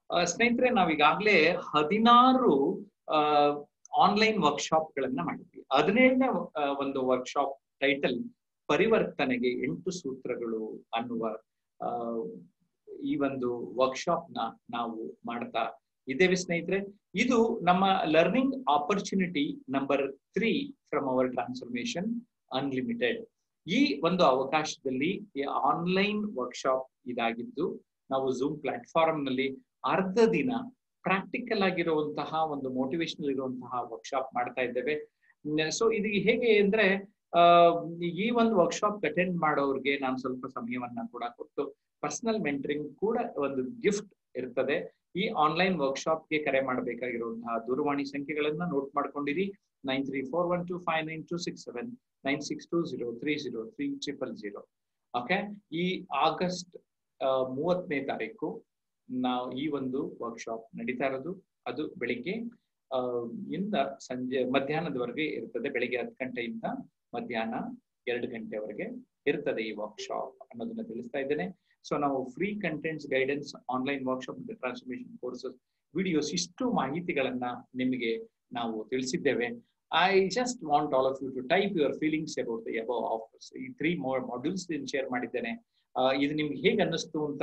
ಸ್ನೇಹಿತರೆ ನಾವೀಗಾಗ್ಲೇ ಹದಿನಾರು online workshop ಗಳನ್ನ ಮಾಡಿದ್ವಿ ಹದಿನೇಳನೇ ಒಂದು ವರ್ಕ್ಶಾಪ್ ಟೈಟಲ್ ಪರಿವರ್ತನೆಗೆ ಎಂಟು ಸೂತ್ರಗಳು ಅನ್ನುವ ಆ, ಈ ಒಂದು ವರ್ಕ್ಶಾಪ್ ನ ನಾವು ಮಾಡ್ತಾ ಇದ್ದೇವೆ ಸ್ನೇಹಿತರೆ ಇದು ನಮ್ಮ learning opportunity number three from our Transformation Unlimited ಈ ಒಂದು ಅವಕಾಶದಲ್ಲಿ ಆನ್ಲೈನ್ ವರ್ಕ್ಶಾಪ್ ಇದಾಗಿದ್ದು ನಾವು ಝೂಮ್ ಪ್ಲಾಟ್ಫಾರ್ಮ್ ನಲ್ಲಿ ಅರ್ಧ ದಿನ ಪ್ರಾಕ್ಟಿಕಲ್ ಆಗಿರುವಂತಹ ಒಂದು ಮೋಟಿವೇಶನಲ್ ಇರುವಂತಹ ವರ್ಕ್ಶಾಪ್ ಮಾಡ್ತಾ ಇದ್ದೇವೆ ಸೊ ಇದು ಹೇಗೆ ಅಂದ್ರೆ ಆ ಈ ಒಂದು ವರ್ಕ್ಶಾಪ್ ಅಟೆಂಡ್ ಮಾಡೋರ್ಗೆ ನಾನು ಸ್ವಲ್ಪ ಸಮಯವನ್ನ ಕೂಡ ಕೊಟ್ಟು ಪರ್ಸನಲ್ ಮೆಂಟರಿಂಗ್ ಕೂಡ ಒಂದು ಗಿಫ್ಟ್ ಇರ್ತದೆ ಈ ಆನ್ಲೈನ್ ವರ್ಕ್ಶಾಪ್ಗೆ ಕರೆ ಮಾಡಬೇಕಾಗಿರುವಂತಹ ದೂರವಾಣಿ ಸಂಖ್ಯೆಗಳನ್ನ ನೋಟ್ ಮಾಡ್ಕೊಂಡಿರಿ nine three four one two five nine two six seven nine six two zero three zero three triple zero okay ಈ ಆಗಸ್ಟ್ ಮೂವತ್ತನೇ ತಾರೀಕು ನಾವು ಈ ಒಂದು ವರ್ಕ್ಶಾಪ್ ನಡೀತಾ ಇರೋದು ಅದು ಬೆಳಿಗ್ಗೆ ಆ, ಇಂದ ಸಂಜೆ ಮಧ್ಯಾಹ್ನದವರೆಗೆ ಇರ್ತದೆ ಬೆಳಿಗ್ಗೆ ಹತ್ತು ಗಂಟೆಯಿಂದ ಮಧ್ಯಾಹ್ನ ಎರಡು ಗಂಟೆವರೆಗೆ ಇರ್ತದೆ ಈ ವರ್ಕ್ಶಾಪ್ ಅನ್ನೋದನ್ನ ತಿಳಿಸ್ತಾ ಇದ್ದೇನೆ ಸೊ ನಾವು free contents guidance online workshop transformation courses videos ಇಷ್ಟು ಮಾಹಿತಿಗಳನ್ನ ನಿಮಗೆ ನಾವು ತಿಳಿಸಿದ್ದೇವೆ I just want all of you to type your feelings about the above offers ಈ ತ್ರೀ ಮೋರ್ ಮಾಡ್ಯೂಲ್ಸ್ ಶೇರ್ ಮಾಡಿದ್ದೇನೆ ಆ, ಇದು ನಿಮ್ಗೆ ಹೇಗೆ ಅನ್ನಿಸ್ತು ಅಂತ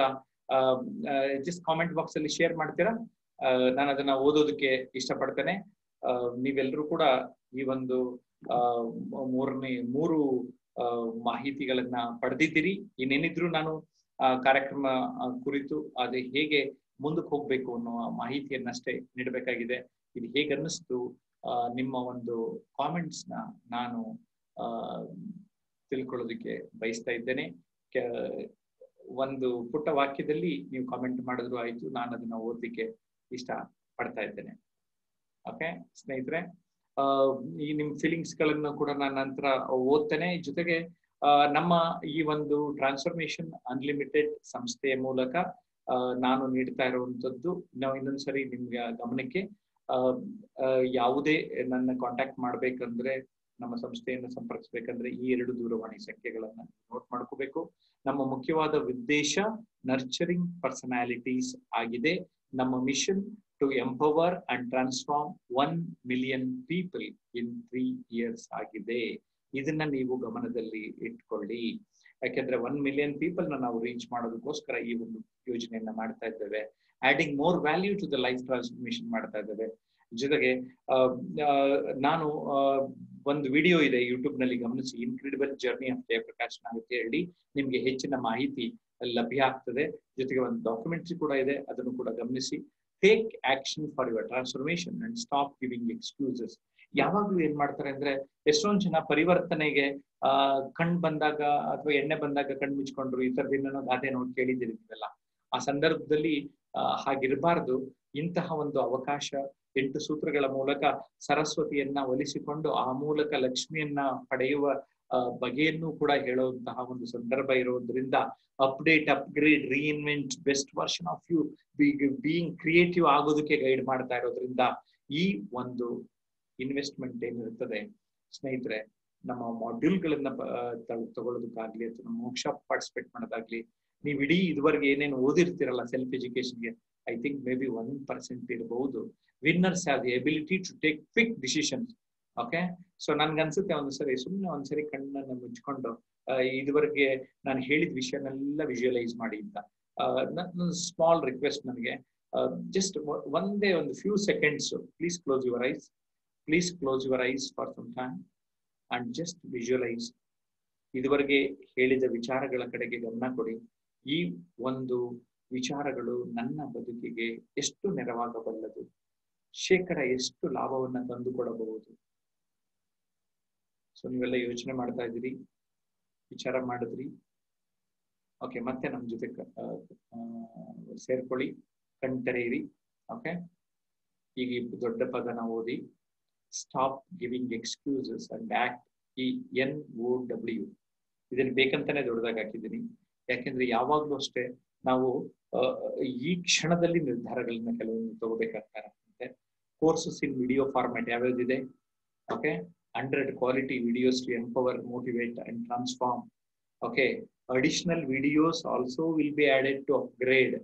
ಜಸ್ಟ್ ಕಾಮೆಂಟ್ ಬಾಕ್ಸ್ ಅಲ್ಲಿ ಶೇರ್ ಮಾಡ್ತೀರಾ ಆ, ನಾನು ಅದನ್ನ ಓದೋದಕ್ಕೆ ಇಷ್ಟಪಡ್ತೇನೆ ಆ, ನೀವೆಲ್ಲರೂ ಕೂಡ ಈ ಒಂದು ಆ, ಮ- ಮೂರನೇ ಮೂರು ಆ, ಮಾಹಿತಿಗಳನ್ನ ಪಡೆದಿದ್ದೀರಿ ಇನ್ನೇನಿದ್ರು ನಾನು ಆ, ಕಾರ್ಯಕ್ರಮ ಆ, ಕುರಿತು ಅದು ಹೇಗೆ ಮುಂದಕ್ಕೆ ಹೋಗ್ಬೇಕು ಅನ್ನುವ ಮಾಹಿತಿಯನ್ನಷ್ಟೇ ನೀಡಬೇಕಾಗಿದೆ ಇದು ಹೇಗೆ ಅನ್ನಿಸ್ತು ಆ, ನಿಮ್ಮ ಒಂದು ಕಾಮೆಂಟ್ಸ್ ನ ನಾನು ಆ, ತಿಳ್ಕೊಳ್ಳೋದಕ್ಕೆ ಬಯಸ್ತಾ ಇದ್ದೇನೆ ಕೆ- ಒಂದು ಪುಟ್ಟ ವಾಕ್ಯದಲ್ಲಿ ನೀವು ಕಾಮೆಂಟ್ ಮಾಡಿದ್ರು ಆಯ್ತು ನಾನು ಅದನ್ನ ಓದಲಿಕ್ಕೆ ಇಷ್ಟ ಪಡ್ತಾ ಇದ್ದೇನೆ ಓಕೆ ಸ್ನೇಹಿತರೆ ಆ, ಈ ನಿಮ್ ಫೀಲಿಂಗ್ಸ್ ಗಳನ್ನ ಕೂಡ ನಾನು ನಂತರ ಓದ್ತೇನೆ ಜೊತೆಗೆ ಆ, ನಮ್ಮ ಈ ಒಂದು ಟ್ರಾನ್ಸ್ಫರ್ಮೇಶನ್ ಅನ್ಲಿಮಿಟೆಡ್ ಸಂಸ್ಥೆಯ ಮೂಲಕ ಆ, ನಾನು ನೀಡ್ತಾ ಇರುವಂತದ್ದು ನಾವು ಇನ್ನೊಂದ್ಸರಿ ನಿಮ್ಗೆ ಗಮನಕ್ಕೆ ಆ, ಆ, ಯಾವುದೇ ನನ್ನ ಕಾಂಟ್ಯಾಕ್ಟ್ ಮಾಡ್ಬೇಕಂದ್ರೆ ನಮ್ಮ ಸಂಸ್ಥೆಯನ್ನು ಸಂಪರ್ಕಿಸ್ಬೇಕಂದ್ರೆ ಈ ಎರಡು ದೂರವಾಣಿ ಸಂಖ್ಯೆಗಳನ್ನ ನೋಟ್ ಮಾಡ್ಕೋಬೇಕು ನಮ್ಮ ಮುಖ್ಯವಾದ ಉದ್ದೇಶ ನರ್ಚರಿಂಗ್ ಪರ್ಸನಾಲಿಟೀಸ್ ಆಗಿದೆ ನಮ್ಮ mission to empower and transform one million people in three years ಆಗಿದೆ ಇದನ್ನ ನೀವು ಗಮನದಲ್ಲಿ ಇಟ್ಕೊಳ್ಳಿ ಯಾಕೆಂದ್ರೆ ಒನ್ ಮಿಲಿಯನ್ ಪೀಪಲ್ ನ ನಾವು ರೀಚ್ ಮಾಡೋದಕ್ಕೋಸ್ಕರ ಈ ಒಂದು ಯೋಜನೆಯನ್ನ ಮಾಡ್ತಾ ಇದ್ದೇವೆ adding more value to the life transformation ಮಾಡ್ತಾ ಇದ್ದೇವೆ ಜೊತೆಗೆ ಆ, ಆ, ನಾನು ಆ, ಒಂದು ವಿಡಿಯೋ ಇದೆ ಯೂಟ್ಯೂಬ್ ನಲ್ಲಿ ಗಮನಿಸಿ ಇನ್ಕ್ರೆಡಿಬಲ್ ಜರ್ನಿ ಆಫ್ ಜಯಪ್ರಕಾಶ್ ಅಂತ ಹೇಳಿ ನಿಮ್ಗೆ ಹೆಚ್ಚಿನ ಮಾಹಿತಿ ಲಭ್ಯ ಆಗ್ತದೆ ಜೊತೆಗೆ ಒಂದು ಡಾಕ್ಯುಮೆಂಟ್ರಿ ಕೂಡ ಇದೆ ಅದನ್ನು ಕೂಡ ಗಮನಿಸಿ take action for your transformation and stop giving excuses ಯಾವಾಗ್ಲೂ ಏನ್ ಮಾಡ್ತಾರೆ ಅಂದ್ರೆ ಎಷ್ಟೊಂದ್ ಜನ ಪರಿವರ್ತನೆಗೆ ಆ ಕಣ್ ಬಂದಾಗ ಅಥವಾ ಎಣ್ಣೆ ಬಂದಾಗ ಕಣ್ ಮುಚ್ಕೊಂಡ್ರು ಈ ತರದಿಂದ ಗಾದೆ ನೋಡಿ ಕೇಳಿದ್ದೀರಿ ನೀವೆಲ್ಲ ಆ ಸಂದರ್ಭದಲ್ಲಿ ಆ, ಹಾಗಿರಬಾರ್ದು ಇಂತಹ ಒಂದು ಅವಕಾಶ ಎಂಟು ಸೂತ್ರಗಳ ಮೂಲಕ ಸರಸ್ವತಿಯನ್ನ ಒಲಿಸಿಕೊಂಡು ಆ ಮೂಲಕ ಲಕ್ಷ್ಮಿಯನ್ನ ಪಡೆಯುವ ಆ, ಬಗೆಯನ್ನು ಕೂಡ ಹೇಳುವಂತಹ ಒಂದು ಸಂದರ್ಭ ಇರೋದ್ರಿಂದ update upgrade reinvent best version of you being creative ಆಗೋದಕ್ಕೆ ಗೈಡ್ ಮಾಡ್ತಾ ಇರೋದ್ರಿಂದ ಈ ಒಂದು ಇನ್ವೆಸ್ಟ್ಮೆಂಟ್ ಏನಿರ್ತದೆ ಸ್ನೇಹಿತರೆ ನಮ್ಮ ಮಾಡ್ಯೂಲ್ಗಳನ್ನ ತಗೊಳ್ಳೋದಕ್ಕಾಗ್ಲಿ ಅಥವಾ ನಮ್ಮ ವರ್ಕ್ಶಾಪ್ ಪಾರ್ಟಿಸಿಪೇಟ್ ಮಾಡೋದಾಗ್ಲಿ ನೀವು ಇಡೀ ಇದುವರೆಗೆ ಏನೇನು ಓದಿರ್ತೀರಲ್ಲ ಸೆಲ್ಫ್ ಎಜುಕೇಶನ್ಗೆ I think maybe one percent ಇರಬಹುದು winners have the ability to take quick decisions okay so ನನ್ಗನ್ಸುತ್ತೆ ಒಂದ್ಸರಿ ಸುಮ್ಮನೆ ಒಂದ್ಸರಿ ಕಣ್ಣನ್ನ ಮುಚ್ಕೊಂಡು ಆ, ಇದುವರೆಗೆ ನಾನು ಹೇಳಿದ ವಿಷಯನೆಲ್ಲ ವಿಜುವಲೈಸ್ ಮಾಡಿ ಅಂತ ಸ್ಮಾಲ್ ರಿಕ್ವೆಸ್ಟ್ ನನಗೆ ಜಸ್ಟ್ ಒಂದೇ ಒಂದು few seconds please close your eyes please close your eyes for some time and just visualise ಇದುವರೆಗೆ ಹೇಳಿದ ವಿಚಾರಗಳ ಕಡೆಗೆ ಗಮನ ಕೊಡಿ ಈ ಒಂದು ವಿಚಾರಗಳು ನನ್ನ ಬದುಕಿಗೆ ಎಷ್ಟು ನೆರವಾಗಬಲ್ಲದು ಶೇಕಡ ಎಷ್ಟು ಲಾಭವನ್ನ ತಂದುಕೊಡಬಹುದು ಸೊ ನೀವೆಲ್ಲ ಯೋಚನೆ ಮಾಡ್ತಾ ಇದ್ದೀರಿ ವಿಚಾರ ಮಾಡಿದ್ರಿ ಓಕೆ ಮತ್ತೆ ನಮ್ಮ ಜೊತೆ ಕ- ಆ, ಆ, ಸೇರ್ಕೊಳ್ಳಿ ಕಣ್ತೆರೆಯಿರಿ ಓಕೆ ಈಗ ಈ ದೊಡ್ಡ ಪದನ ಓದಿ stop giving excuses and act ಈ ಎನ್ ಓ ಡಬ್ಲ್ಯೂ ಇದನ್ನ ಬೇಕಂತಾನೆ ದೊಡ್ಡದಾಗಿ ಹಾಕಿದ್ದೀನಿ ಯಾಕೆಂದ್ರೆ ಯಾವಾಗ್ಲೂ ಅಷ್ಟೇ ನಾವು ಆ, ಈ ಕ್ಷಣದಲ್ಲಿ ನಿರ್ಧಾರಗಳನ್ನ ಕೆಲವೊಂದು ತಗೋಬೇಕಾಗ್ತಾ ಇರುತ್ತೆ ಕೋರ್ಸಸ್ ಇನ್ ವಿಡಿಯೋ ಫಾರ್ಮ್ಯಾಟ್ ಯಾವ್ಯಾವ್ದಿದೆ okay hundred quality videos to empower motivate and transform okay additional videos also will be added to upgrade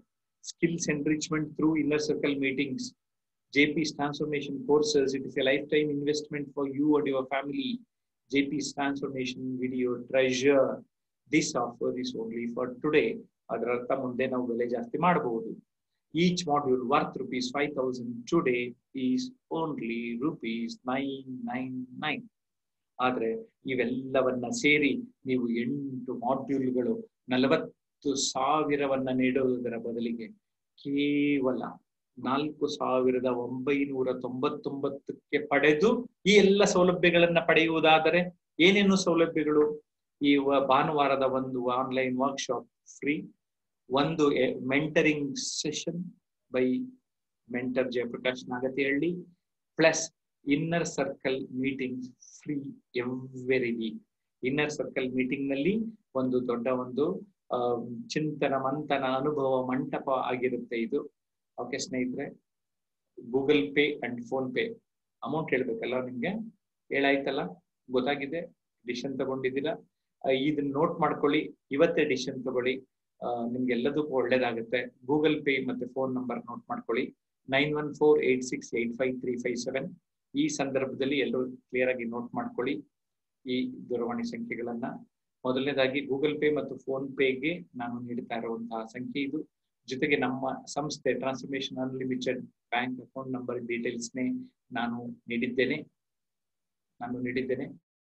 skills enrichment through inner circle meetings, JP's transformation courses. It is a lifetime investment for you and your family. JP's transformation video treasure. This offer is only for today. ಅದರ ಅರ್ಥ ಮುಂದೆ ನಾವು ಬೆಲೆ ಜಾಸ್ತಿ ಮಾಡಬಹುದು each module worth rupees five thousand today is only rupees nine nine nine ಆದ್ರೆ ಇವೆಲ್ಲವನ್ನ ಸೇರಿ ನೀವು ಎಂಟು ಮಾಡ್ಯೂಲ್ಗಳು ನಲವತ್ತು ಸಾವಿರವನ್ನ ನೀಡುವುದರ ಬದಲಿಗೆ ಕೇವಲ ನಾಲ್ಕು ಸಾವಿರದ ಒಂಬೈನೂರ ತೊಂಬತ್ತೊಂಬತ್ತಕ್ಕೆ ಪಡೆದು ಈ ಎಲ್ಲ ಸೌಲಭ್ಯಗಳನ್ನ ಪಡೆಯುವುದಾದರೆ ಏನೇನು ಸೌಲಭ್ಯಗಳು ಈ ವ- ಭಾನುವಾರದ ಒಂದು ಆನ್ಲೈನ್ ವರ್ಕ್ಶಾಪ್ ಫ್ರೀ ಒಂದು mentoring session by mentor Jayaprakash Nagathihalli plus inner circle meeting free every week inner circle meeting ನಲ್ಲಿ ಒಂದು ದೊಡ್ಡ ಒಂದು ಆ, ಚಿಂತನ ಮಂಥನ ಅನುಭವ ಮಂಟಪ ಆಗಿರುತ್ತೆ ಇದು ಓಕೆ ಸ್ನೇಹಿತರೆ Google Pay and PhonePe amount ಹೇಳ್ಬೇಕಲ್ಲ ನಿಮ್ಗೆ ಹೇಳಾಯ್ತಲ್ಲ ಗೊತ್ತಾಗಿದೆ ಡಿಸಿಷನ್ ತಗೊಂಡಿದ್ದೀರಾ ಆ, ಇದನ್ನ ನೋಟ್ ಮಾಡ್ಕೊಳ್ಳಿ ಇವತ್ತೇ ಡಿಸಿಷನ್ ತಗೊಳ್ಳಿ ಆ, ನಿಮ್ಗೆ ಎಲ್ಲದಕ್ಕೂ ಒಳ್ಳೇದಾಗುತ್ತೆ ಗೂಗಲ್ ಪೇ ಮತ್ತೆ ಫೋನ್ ನಂಬರ್ ನೋಟ್ ಮಾಡ್ಕೊಳ್ಳಿ nine one four eight six eight five three five seven ಈ ಸಂದರ್ಭದಲ್ಲಿ ಎಲ್ಲರೂ ಕ್ಲಿಯರ್ ಆಗಿ ನೋಟ್ ಮಾಡ್ಕೊಳ್ಳಿ ಈ ದೂರವಾಣಿ ಸಂಖ್ಯೆಗಳನ್ನ ಮೊದಲನೇದಾಗಿ ಗೂಗಲ್ ಪೇ ಮತ್ತು ಫೋನ್ ಪೇಗೆ ನಾನು ನೀಡ್ತಾ ಇರುವಂತಹ ಸಂಖ್ಯೆ ಇದು ಜೊತೆಗೆ ನಮ್ಮ ಸಂಸ್ಥೆ Transformation Unlimited bank account number ಡೀಟೇಲ್ಸ್ನೇ ನಾನು ನೀಡಿದ್ದೇನೆ ನಾನು ನೀಡಿದ್ದೇನೆ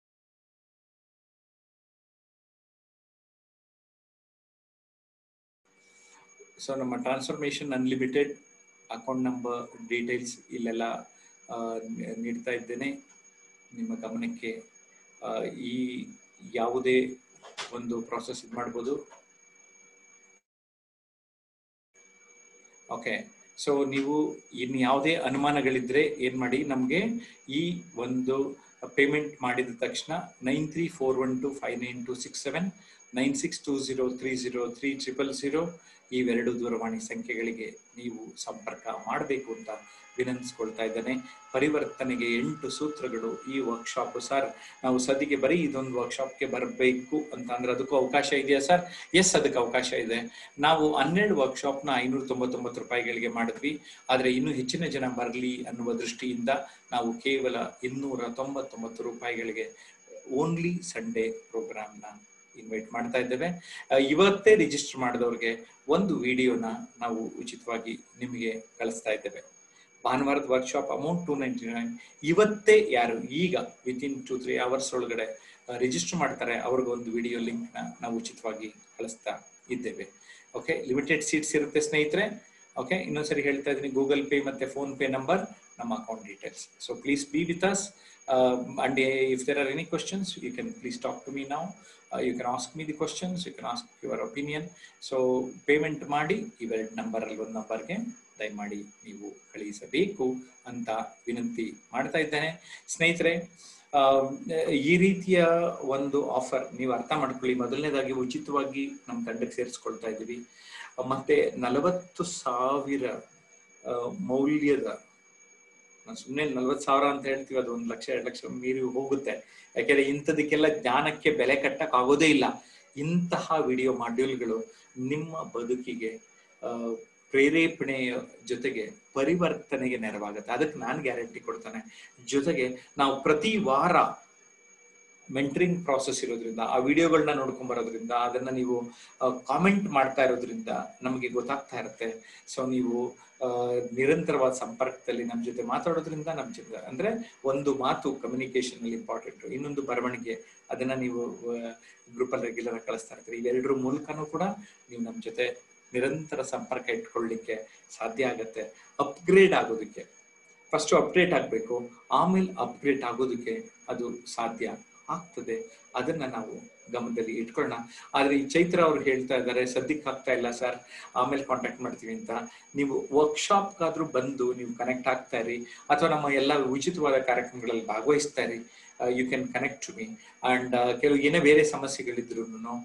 ಸೊ ನಮ್ಮ Transformation Unlimited account number details ಇಲ್ಲೆಲ್ಲ ಆ, ನಿ- ನೀಡ್ತಾ ಇದ್ದೇನೆ ನಿಮ್ಮ ಗಮನಕ್ಕೆ ಆ, ಈ ಯಾವುದೇ ಒಂದು ಪ್ರಾಸೆಸ್ ಇದು ಮಾಡ್ಬೋದು ಓಕೆ ಸೊ ನೀವು ಇನ್ ಯಾವುದೇ ಅನುಮಾನಗಳಿದ್ರೆ ಏನ್ ಮಾಡಿ ನಮಗೆ ಈ ಒಂದು ಪೇಮೆಂಟ್ ಮಾಡಿದ ತಕ್ಷಣ nine three four one two five nine two six seven nine six two zero three zero three triple zero ಇವೆರಡು ದೂರವಾಣಿ ಸಂಖ್ಯೆಗಳಿಗೆ ನೀವು ಸಂಪರ್ಕ ಮಾಡಬೇಕು ಅಂತ ವಿನಂತಿಸ್ಕೊಳ್ತಾ ಇದ್ದೇನೆ ಪರಿವರ್ತನೆಗೆ ಎಂಟು ಸೂತ್ರಗಳು ಈ ವರ್ಕ್ಶಾಪ್ ಸರ್ ನಾವು ಸದ್ಯಕ್ಕೆ ಬರೀ ಇದೊಂದು ವರ್ಕ್ಶಾಪ್ಗೆ ಬರಬೇಕು ಅಂತ ಅಂದ್ರೆ ಅದಕ್ಕೂ ಅವಕಾಶ ಇದೆಯಾ ಸರ್ ಎಸ್ ಅದಕ್ಕೆ ಅವಕಾಶ ಇದೆ ನಾವು ಹನ್ನೆರಡು ವರ್ಕ್ಶಾಪ್ನ ಐನೂರ ತೊಂಬತ್ತೊಂಬತ್ತು ರೂಪಾಯಿಗಳಿಗೆ ಮಾಡಿದ್ವಿ ಆದರೆ ಇನ್ನೂ ಹೆಚ್ಚಿನ ಜನ ಬರಲಿ ಅನ್ನುವ ದೃಷ್ಟಿಯಿಂದ ನಾವು ಕೇವಲ ಇನ್ನೂರ ತೊಂಬತ್ತೊಂಬತ್ತು ರೂಪಾಯಿಗಳಿಗೆ ಓನ್ಲಿ ಸಂಡೇ ಪ್ರೋಗ್ರಾಮ್ನ ಇನ್ವೈಟ್ ಮಾಡ್ತಾ ಇದ್ದೇವೆ ಆ, ಇವತ್ತೇ ರಿಜಿಸ್ಟರ್ ಮಾಡಿದವ್ರಿಗೆ ಒಂದು ವಿಡಿಯೋನ ನಾವು ಉಚಿತವಾಗಿ ನಿಮಗೆ ಕಳಿಸ್ತಾ ಇದ್ದೇವೆ ಭಾನುವಾರದ workshop amount two ninety nine ಇವತ್ತೇ ಯಾರು ಈಗ within two three hours ಒಳಗಡೆ ರಿಜಿಸ್ಟರ್ ಮಾಡ್ತಾರೆ ಅವ್ರಿಗೊಂದು ವಿಡಿಯೋ ಲಿಂಕ್ನ ನಾವು ಉಚಿತವಾಗಿ ಕಳಿಸ್ತಾ ಇದ್ದೇವೆ ಓಕೆ ಲಿಮಿಟೆಡ್ ಸೀಟ್ಸ್ ಇರುತ್ತೆ ಸ್ನೇಹಿತರೆ ಓಕೆ ಇನ್ನೊಂದ್ಸರಿ ಹೇಳ್ತಾ ಇದ್ದೀನಿ ಗೂಗಲ್ ಪೇ ಮತ್ತೆ ಫೋನ್ ಪೇ ನಂಬರ್ ನಮ್ಮ account details so please be with us and if there are any questions you can please talk to me ನಾವು you can ask me the questions you can ask your opinion so payment ಮಾಡಿ ಇವೆರಡು number ಅಲ್ಲಿ ಒಂದು ನಂಬರ್ಗೆ ದಯಮಾಡಿ ನೀವು ಕಳುಹಿಸಬೇಕು ಅಂತ ವಿನಂತಿ ಮಾಡ್ತಾ ಇದ್ದೇನೆ ಸ್ನೇಹಿತರೆ ಆ, ಈ ರೀತಿಯ ಒಂದು ಆಫರ್ ನೀವು ಅರ್ಥ ಮಾಡ್ಕೊಳ್ಳಿ ಮೊದಲನೇದಾಗಿ ಉಚಿತವಾಗಿ ನಮ್ಮ ತಂಡಕ್ಕೆ ಸೇರಿಸ್ಕೊಳ್ತಾ ಇದ್ದೀವಿ ಮತ್ತೆ ನಲವತ್ತು ಸಾವಿರ ಆ, ಮೌಲ್ಯದ ಸುಮ್ಮನೆ ನಲ್ವತ್ತು ಸಾವಿರ ಅಂತ ಹೇಳ್ತೀವಿ ಅದು ಒಂದು ಲಕ್ಷ ಎರಡು ಲಕ್ಷ ಮೀರಿ ಹೋಗುತ್ತೆ ಯಾಕೆಂದ್ರೆ ಇಂಥದಕ್ಕೆಲ್ಲ ಜ್ಞಾನಕ್ಕೆ ಬೆಲೆ ಕಟ್ಟಕ್ ಆಗೋದೇ ಇಲ್ಲ ಇಂತಹ ವಿಡಿಯೋ ಮಾಡ್ಯೂಲ್ಗಳು ನಿಮ್ಮ ಬದುಕಿಗೆ ಆ, ಪ್ರೇರೇಪಣೆಯ ಜೊತೆಗೆ ಪರಿವರ್ತನೆಗೆ ನೆರವಾಗುತ್ತೆ ಅದಕ್ಕೆ ನಾನು ಗ್ಯಾರಂಟಿ ಕೊಡ್ತಾನೆ ಜೊತೆಗೆ ನಾವು ಪ್ರತಿ ವಾರ ಮೆಂಟರಿಂಗ್ ಪ್ರಾಸೆಸ್ ಇರೋದ್ರಿಂದ ಆ ವಿಡಿಯೋಗಳನ್ನ ನೋಡ್ಕೊಂಡ್ ಬರೋದ್ರಿಂದ ಅದನ್ನ ನೀವು ಕಾಮೆಂಟ್ ಮಾಡ್ತಾ ಇರೋದ್ರಿಂದ ನಮಗೆ ಗೊತ್ತಾಗ್ತಾ ಇರುತ್ತೆ ಸೊ ನೀವು ಆ, ನಿರಂತರವಾದ ಸಂಪರ್ಕದಲ್ಲಿ ನಮ್ಮ ಜೊತೆ ಮಾತಾಡೋದ್ರಿಂದ ನಮ್ಮ ಜೊತೆ ಅಂದ್ರೆ ಒಂದು ಮಾತು ಕಮ್ಯುನಿಕೇಶನ್ ಅಲ್ಲಿ ಇಂಪಾರ್ಟೆಂಟ್ ಇನ್ನೊಂದು ಬರವಣಿಗೆ ಅದನ್ನ ನೀವು ಗ್ರೂಪ್ ಅಲ್ಲಿ ರೆಗ್ಯುಲರ್ ಆಗಿ ಕಳಿಸ್ತಾ ಇರ್ತೀರಿ ಇವೆರಡರ ಮೂಲಕನೂ ಕೂಡ ನೀವು ನಮ್ಮ ಜೊತೆ ನಿರಂತರ ಸಂಪರ್ಕ ಇಟ್ಕೊಳ್ಳಿಕ್ಕೆ ಸಾಧ್ಯ ಆಗತ್ತೆ ಅಪ್ಗ್ರೇಡ್ ಆಗೋದಕ್ಕೆ ಫಸ್ಟ್ ಅಪ್ಡೇಟ್ ಆಗಬೇಕು ಆಮೇಲೆ ಅಪ್ಗ್ರೇಡ್ ಆಗೋದಕ್ಕೆ ಅದು ಸಾಧ್ಯ ಆಗ್ತದೆ ಅದನ್ನ ನಾವು ಗಮನದಲ್ಲಿ ಇಟ್ಕೊಳ್ಳೋಣ ಆದ್ರೆ ಈ ಚೈತ್ರ ಅವ್ರು ಹೇಳ್ತಾ ಇದ್ದಾರೆ ಸದ್ಯಕ್ಕೆ ಆಗ್ತಾ ಇಲ್ಲ ಸರ್ ಆಮೇಲೆ ಕಾಂಟ್ಯಾಕ್ಟ್ ಮಾಡ್ತೀವಿ ಅಂತ ನೀವು ವರ್ಕ್ಶಾಪ್ಗಾದ್ರೂ ಬಂದು ನೀವು ಕನೆಕ್ಟ್ ಆಗ್ತಾ ಇರಿ ಅಥವಾ ನಮ್ಮ ಎಲ್ಲ ಉಚಿತವಾದ ಕಾರ್ಯಕ್ರಮಗಳಲ್ಲಿ ಭಾಗವಹಿಸ್ತಾ ಇರಿ you can connect to me and ಕೆಲವು ಏನೇ ಬೇರೆ ಸಮಸ್ಯೆಗಳಿದ್ರು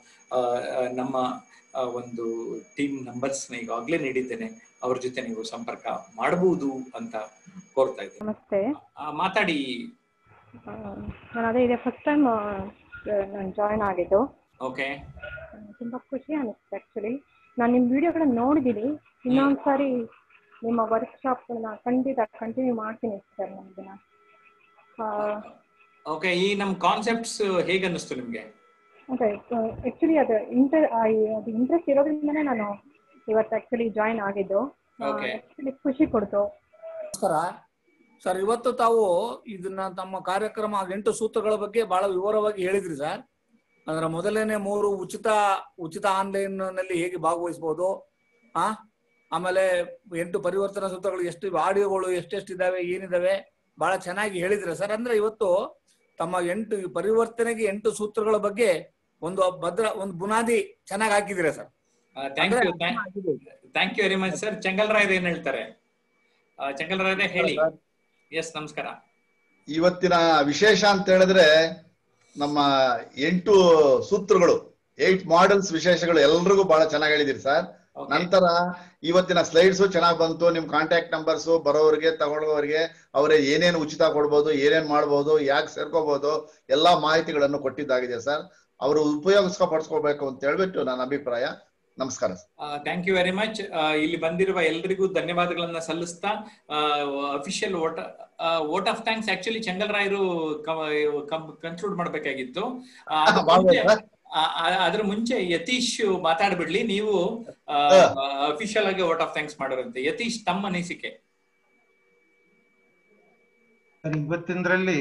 ನಮ್ಮ ಆ, ಒಂದು ಟೀಮ್ ನಂಬರ್ಸ್ನ ಈಗಾಗಲೇ ನೀಡಿದ್ದೇನೆ ಅವ್ರ ಜೊತೆ ನೀವು ಸಂಪರ್ಕ ಮಾಡಬಹುದು ಅಂತ ಕೋರ್ತಾ ಇದ್ದೇನೆ ನಮಸ್ತೆ ಆ, ಮಾತಾಡಿ ಆ, ನಾನು ಅದೇ ಇದೆ ಫಸ್ಟ್ ಟೈಮ್ ನಾನು ಜಾಯ್ನ್ ಆಗಿದ್ದು ಓಕೆ ತುಂಬ ಖುಷಿ ಅನಿಸ್ತು ಆ್ಯಕ್ಚುಲಿ ನಾನು ನಿಮ್ಮ ವಿಡಿಯೋಗಳನ್ನ ನೋಡಿದ್ದೀನಿ ಇನ್ನೊಂದು ಸಾರಿ ನಿಮ್ಮ ವರ್ಕ್ಶಾಪ್ಗಳನ್ನ ಖಂಡಿತ ಕಂಟಿನ್ಯೂ ಮಾಡ್ತೀನಿ ಸರ್ ನಾನು ಇದನ್ನ ಆ, ಓಕೆ ಈ ನಮ್ ಕಾನ್ಸೆಪ್ಟ್ಸ್ ಹೇಗೆ ಅನ್ನಿಸ್ತು ನಿಮ್ಗೆ ಅದೇ ಆ್ಯಕ್ಚುಲಿ ಅದು ಇಂಟರ್ ಅದು ಇಂಟ್ರೆಸ್ಟ್ ಇರೋದ್ರಿಂದನೇ ನಾನು ಇವತ್ತು ಆ್ಯಕ್ಚುಲಿ ಜಾಯಿನ್ ಆಗಿದ್ದು Okay. ಆ್ಯಕ್ಚುಲಿ ಖುಷಿ ಕೊಡ್ತು ನಮಸ್ಕಾರ ಸರ್ ಇವತ್ತು ತಾವು ಇದನ್ನ ತಮ್ಮ ಕಾರ್ಯಕ್ರಮ ಎಂಟು ಸೂತ್ರಗಳ ಬಗ್ಗೆ ಬಹಳ ವಿವರವಾಗಿ ಹೇಳಿದ್ರಿ ಸರ್ ಅದರ ಮೊದಲನೇ ಮೂರು ಉಚಿತ ಉಚಿತ ಆನ್ಲೈನ್ ನಲ್ಲಿ ಹೇಗೆ ಭಾಗವಹಿಸಬಹುದು ಆ ಆಮೇಲೆ ಎಂಟು ಪರಿವರ್ತನಾ ಸೂತ್ರಗಳು ಎಷ್ಟು ಆಡಿಯೋಗಳು ಎಷ್ಟೆಷ್ಟು ಇದಾವೆ ಏನಿದಾವೆ ಬಹಳ ಚೆನ್ನಾಗಿ ಹೇಳಿದ್ರೆ ಸರ್ ಅಂದ್ರೆ ಇವತ್ತು ತಮ್ಮ ಎಂಟು ಪರಿವರ್ತನೆಗೆ ಎಂಟು ಸೂತ್ರಗಳ ಬಗ್ಗೆ ಒಂದು ಭದ್ರ ಒಂದು ಬುನಾದಿ ಚೆನ್ನಾಗಿ ಹಾಕಿದಿರ sir thank you thank you very much sir Changal Rai ಏನ್ ಹೇಳ್ತಾರೆ ಆ, ಚಂಗಲ್ ರಾಯ್ ಹೇಳಿ ಎಸ್ ನಮಸ್ಕಾರ ಇವತ್ತಿನ ವಿಶೇಷ ಅಂತ ಹೇಳಿದ್ರೆ ನಮ್ಮ ಎಂಟು ಸೂತ್ರಗಳು ಏಟ್ ಮಾಡೆಲ್ಸ್ ವಿಶೇಷಗಳು ಎಲ್ರಿಗೂ ಬಹಳ ಚೆನ್ನಾಗಿ ಹೇಳಿದಿರಿ ಸರ್ Okay. ನಂತರ ಇವತ್ತಿನ ಸ್ಲೈಡ್ಸ್ ಚೆನ್ನಾಗಿ ಬಂತು ನಿಮ್ ಕಾಂಟ್ಯಾಕ್ಟ್ ನಂಬರ್ಸ್ ಬರೋರಿಗೆ ತಗೊಳ್ಳೋರಿಗೆ ಅವರೇ ಏನೇನು ಉಚಿತ ಕೊಡ್ಬೋದು ಏನೇನ್ ಮಾಡ್ಬೋದು ಯಾಕೆ ಸೇರ್ಕೋಬಹುದು ಎಲ್ಲಾ ಮಾಹಿತಿಗಳನ್ನು ಕೊಟ್ಟಿದ್ದಾಗಿದೆ ಸರ್ ಅವರು ಉಪಯೋಗಿಸ್ಕೊ ಪಡಿಸ್ಕೋಬೇಕು ಅಂತ ಹೇಳ್ಬಿಟ್ಟು ನನ್ನ ಅಭಿಪ್ರಾಯ ನಮಸ್ಕಾರ sir thank you very much ಇಲ್ಲಿ ಬಂದಿರುವ ಎಲ್ರಿಗೂ ಧನ್ಯವಾದಗಳನ್ನ ಸಲ್ಲಿಸ್ತಾ official vote vote of thanks actually Changal ರಾಯರು ಕನ್ಕ್ಲೂಡ್ ಮಾಡ್ಬೇಕಾಗಿತ್ತು ಆ, ಅದ್ರ ಮುಂಚೆ- ಮಾಡ್ಬೋದಾ? ಆ, ಆ- ಅದ್ರ ಮುಂಚೆ ಯತೀಶ್ ಮಾತಾಡ್ಬಿಡ್ಲಿ ನೀವು ಅಫಿಷಿಯಲ್ ಆಗಿ ವೋಟ್ ಆಫ್ ಥ್ಯಾಂಕ್ಸ್ ಮಾಡೋರಂತೆ ಯತೀಶ್ ತಮ್ಮ ಅನಿಸಿಕೆ ಸರ್ ಇವತ್ತಿನದ್ರಲ್ಲಿ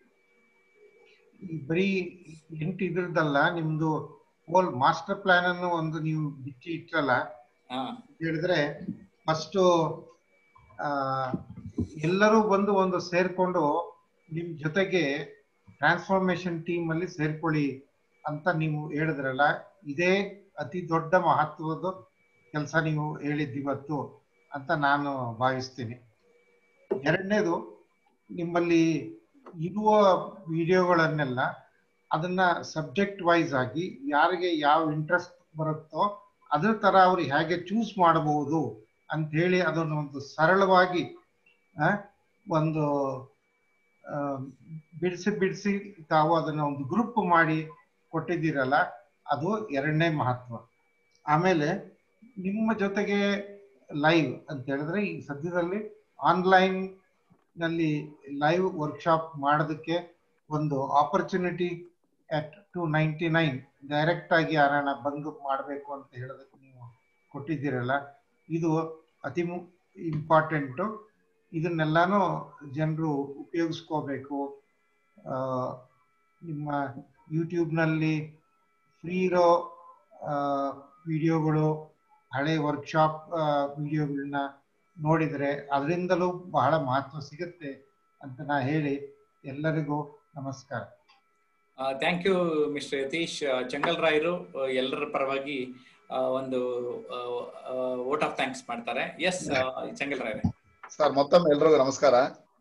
ಈ ಬರೀ ಎಂಟು ಇದ್ರದ್ದಲ್ಲ ನಿಮ್ದು ಹೋಲ್ ಮಾಸ್ಟರ್ ಪ್ಲಾನ್ ಅನ್ನು ಒಂದು ನೀವು ಬಿಚ್ಚಿ ಇಟ್ರಲ್ಲ ಹಾ ಹೇಳಿದ್ರೆ ಫಸ್ಟ್ ಎಲ್ಲರೂ ಬಂದು ಒಂದು ಸೇರ್ಕೊಂಡು ನಿಮ್ ಜೊತೆಗೆ ಟ್ರಾನ್ಸ್ಫಾರ್ಮೇಶನ್ ಟೀಮ್ ಅಲ್ಲಿ ಸೇರ್ಕೊಳ್ಳಿ ಅಂತ ನೀವು ಹೇಳಿದ್ರಲ್ಲ ಇದೇ ಅತಿ ದೊಡ್ಡ ಮಹತ್ವದ ಕೆಲಸ ನೀವು ಹೇಳಿದ್ದಿವತ್ತು ಅಂತ ನಾನು ಭಾವಿಸ್ತೀನಿ ಎರಡನೇದು ನಿಮ್ಮಲ್ಲಿ ಇರುವ ವಿಡಿಯೋಗಳನ್ನೆಲ್ಲ ಅದನ್ನ ಸಬ್ಜೆಕ್ಟ್ ವೈಸ್ ಆಗಿ ಯಾರಿಗೆ ಯಾವ ಇಂಟ್ರೆಸ್ಟ್ ಬರುತ್ತೋ ಅದ್ರ ತರ ಅವ್ರು ಹೇಗೆ ಚೂಸ್ ಮಾಡಬಹುದು ಅಂತ ಹೇಳಿ ಅದನ್ನು ಒಂದು ಸರಳವಾಗಿ ಆ, ಒಂದು ಆ, ಬಿಡಿಸಿ ಬಿಡಿಸಿ ತಾವು ಅದನ್ನ ಒಂದು ಗ್ರೂಪ್ ಮಾಡಿ ಕೊಟ್ಟಿದ್ದೀರಲ್ಲ ಅದು ಎರಡನೇ ಮಹತ್ವ ಆಮೇಲೆ ನಿಮ್ಮ ಜೊತೆಗೆ ಲೈವ್ ಅಂತ ಹೇಳಿದ್ರೆ ಈ ಸದ್ಯದಲ್ಲಿ ಆನ್ಲೈನ್ ನಲ್ಲಿ ಲೈವ್ ವರ್ಕ್ಶಾಪ್ ಮಾಡೋದಕ್ಕೆ ಒಂದು opportunity at two ninety nine direct ಆಗಿ ಯಾರನ್ನ ಬಂದು ಮಾಡಬೇಕು ಅಂತ ಹೇಳೋದಕ್ಕೆ ನೀವು ಕೊಟ್ಟಿದ್ದೀರಲ್ಲ ಇದು ಅತಿ ಇಂಪಾರ್ಟೆಂಟು ಇದನ್ನೆಲ್ಲಾನು ಜನರು ಉಪಯೋಗಿಸ್ಕೋಬೇಕು ಆ, ನಿಮ್ಮ ಯೂಟ್ಯೂಬ್ನಲ್ಲಿ ಫ್ರೀ ಇರೋ ವಿಡಿಯೋಗಳು ಹಳೆ ವರ್ಕ್ಶಾಪ್ ವಿಡಿಯೋಗಳನ್ನ ನೋಡಿದರೆ ಅದರಿಂದಲೂ ಬಹಳ ಮಹತ್ವ ಸಿಗುತ್ತೆ ಅಂತ ನಾ ಹೇಳಿ ಎಲ್ಲರಿಗೂ ನಮಸ್ಕಾರ ಥ್ಯಾಂಕ್ ಯು ಮಿಸ್ಟರ್ ಯತೀಶ್ ಆ, ಚಂಗಲ್ ರಾಯರು ಆ, ಎಲ್ಲರ ಪರವಾಗಿ ಆ, ಒಂದು ವೋಟ್ ಆಫ್ ಥ್ಯಾಂಕ್ಸ್ ಮಾಡ್ತಾರೆ ಎಸ್ ಚಂಗಲ್ ರಾಯರೇ ಸರ್ ಮತ್ತೊಮ್ಮೆ ಎಲ್ರಿಗೂ ನಮಸ್ಕಾರ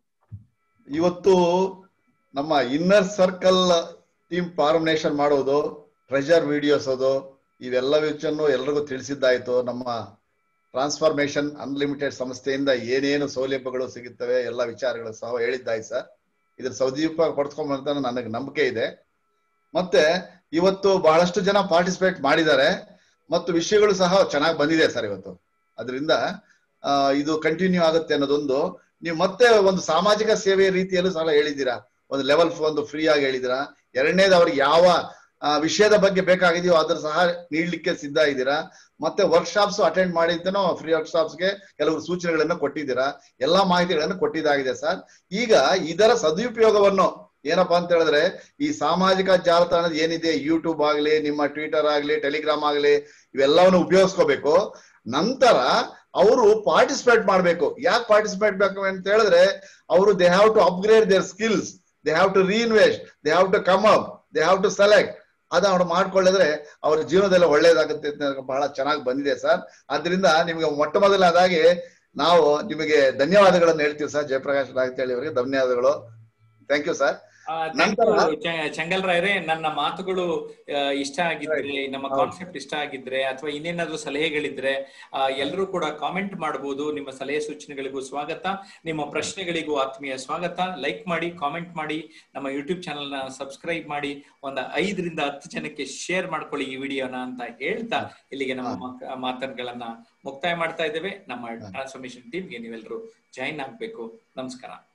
ಇವತ್ತು ನಮ್ಮ ಇನ್ನರ್ ಸರ್ಕಲ್ ಟೀಮ್ ಫಾರ್ಮಿನೇಷನ್ ಮಾಡೋದು ಟ್ರೆಜರ್ ವಿಡಿಯೋಸ್ ಅದು ಇವೆಲ್ಲ ವಿಷಯನ್ನು ಎಲ್ರಿಗೂ ತಿಳಿಸಿದ್ದಾಯ್ತು ನಮ್ಮ ಟ್ರಾನ್ಸ್ಫಾರ್ಮೇಶನ್ ಅನ್ಲಿಮಿಟೆಡ್ ಸಂಸ್ಥೆಯಿಂದ ಏನೇನು ಸೌಲಭ್ಯಗಳು ಸಿಗುತ್ತವೆ ಎಲ್ಲ ವಿಚಾರಗಳು ಸಹ ಹೇಳಿದ್ದಾಯ್ತು ಸರ್ ಇದ್ರ ಸದುಪಯೋಗ ಪಡ್ಸ್ಕೊಂಬಂತ ನನಗೆ ನಂಬಿಕೆ ಇದೆ ಮತ್ತೆ ಇವತ್ತು ಬಹಳಷ್ಟು ಜನ ಪಾರ್ಟಿಸಿಪೇಟ್ ಮಾಡಿದ್ದಾರೆ ಮತ್ತು ವಿಷಯಗಳು ಸಹ ಚೆನ್ನಾಗಿ ಬಂದಿದೆ ಸರ್ ಇವತ್ತು ಅದರಿಂದ ಆ, ಇದು ಕಂಟಿನ್ಯೂ ಆಗುತ್ತೆ ಅನ್ನೋದೊಂದು ನೀವು ಮತ್ತೆ ಒಂದು ಸಾಮಾಜಿಕ ಸೇವೆ ರೀತಿಯಲ್ಲೂ ಸಹ ಹೇಳಿದ್ದೀರಾ ಒಂದು ಲೆವೆಲ್ ಒಂದು ಫ್ರೀ ಆಗಿ ಹೇಳಿದ್ದೀರಾ ಎರಡನೇದು ಅವ್ರಿಗೆ ಯಾವ ಆ, ವಿಷಯದ ಬಗ್ಗೆ ಬೇಕಾಗಿದೆಯೋ ಅದ್ರ ಸಹ ನೀಡ್ಲಿಕ್ಕೆ ಸಿದ್ಧ ಇದ್ದೀರಾ ಮತ್ತೆ ವರ್ಕ್ಶಾಪ್ಸ್ ಅಟೆಂಡ್ ಮಾಡಿದ್ದನೋ ಫ್ರೀ ವರ್ಕ್ಶಾಪ್ಸ್ಗೆ ಕೆಲವರು ಸೂಚನೆಗಳನ್ನು ಕೊಟ್ಟಿದ್ದೀರಾ ಎಲ್ಲಾ ಮಾಹಿತಿಗಳನ್ನು ಕೊಟ್ಟಿದ್ದಾಗಿದೆ ಸರ್ ಈಗ ಇದರ ಸದುಪಯೋಗವನ್ನು ಏನಪ್ಪಾ ಅಂತ ಹೇಳಿದ್ರೆ ಈ ಸಾಮಾಜಿಕ ಜಾಲತಾಣದ ಏನಿದೆ ಯೂಟ್ಯೂಬ್ ಆಗ್ಲಿ ನಿಮ್ಮ ಟ್ವಿಟರ್ ಆಗ್ಲಿ ಟೆಲಿಗ್ರಾಮ್ ಆಗ್ಲಿ ಇವೆಲ್ಲವನ್ನು ಉಪಯೋಗಿಸ್ಕೋಬೇಕು ನಂತರ ಅವರು ಪಾರ್ಟಿಸಿಪೇಟ್ ಮಾಡಬೇಕು ಯಾಕೆ ಪಾರ್ಟಿಸಿಪೇಟ್ ಬೇಕು ಅಂತ ಹೇಳಿದ್ರೆ ಅವರು they have to upgrade their skills they have to reinvest they have to come up they have to select ಅದ ಅವ್ರು ಮಾಡ್ಕೊಳ್ಳಿದ್ರೆ ಅವ್ರ ಜೀವನದಲ್ಲಿ ಒಳ್ಳೇದಾಗುತ್ತೆ ಅಂತ ನನಗೆ ಬಹಳ ಚೆನ್ನಾಗಿ ಬಂದಿದೆ ಸರ್ ಆದ್ರಿಂದ ನಿಮಗೆ ಮೊಟ್ಟ ಮೊದಲನೇದಾಗಿ ನಾವು ನಿಮಗೆ ಧನ್ಯವಾದಗಳನ್ನು ಹೇಳ್ತೀವಿ ಸರ್ ಜಯಪ್ರಕಾಶ್ ರಾಯತೇಳಿ ಅವರಿಗೆ ಧನ್ಯವಾದಗಳು ಥ್ಯಾಂಕ್ ಯು ಸರ್ ನಂತರ- ಚಂಗಲ್ ರಾಯ್ರೆ ನನ್ನ ಮಾತುಗಳು ಆ, ಇಷ್ಟ ಆಗಿದ್ರೆ ನಮ್ಮ ಕಾನ್ಸೆಪ್ಟ್ ಇಷ್ಟ ಆಗಿದ್ರೆ ಅಥವಾ ಇನ್ನೇನಾದ್ರೂ ಸಲಹೆಗಳಿದ್ರೆ ಎಲ್ಲರೂ ಕೂಡ ಕಾಮೆಂಟ್ ಮಾಡಬಹುದು ನಿಮ್ಮ ಸಲಹೆ ಸೂಚನೆಗಳಿಗೂ ಸ್ವಾಗತ ನಿಮ್ಮ ಪ್ರಶ್ನೆಗಳಿಗೂ ಆತ್ಮೀಯ ಸ್ವಾಗತ ಲೈಕ್ ಮಾಡಿ ಕಾಮೆಂಟ್ ಮಾಡಿ ನಮ್ಮ ಯೂಟ್ಯೂಬ್ ಚಾನೆಲ್ ನ ಸಬ್ಸ್ಕ್ರೈಬ್ ಮಾಡಿ ಒಂದು ಐದರಿಂದ ಹತ್ತು ಜನಕ್ಕೆ ಶೇರ್ ಮಾಡ್ಕೊಳ್ಳಿ ಈ ವಿಡಿಯೋನ ಅಂತ ಹೇಳ್ತಾ ಇಲ್ಲಿಗೆ ನಮ್ಮ ಮಾಕ್- ಮಾತುಗಳನ್ನ ಮುಕ್ತಾಯ ಮಾಡ್ತಾ ಇದ್ದೇವೆ ನಮ್ಮ ಟ್ರಾನ್ಸ್ಫಾರ್ಮೇಶನ್ ಟೀಮ್ಗೆ ನೀವೆಲ್ಲರೂ ಜಾಯಿನ್ ಆಗ್ಬೇಕು ನಮಸ್ಕಾರ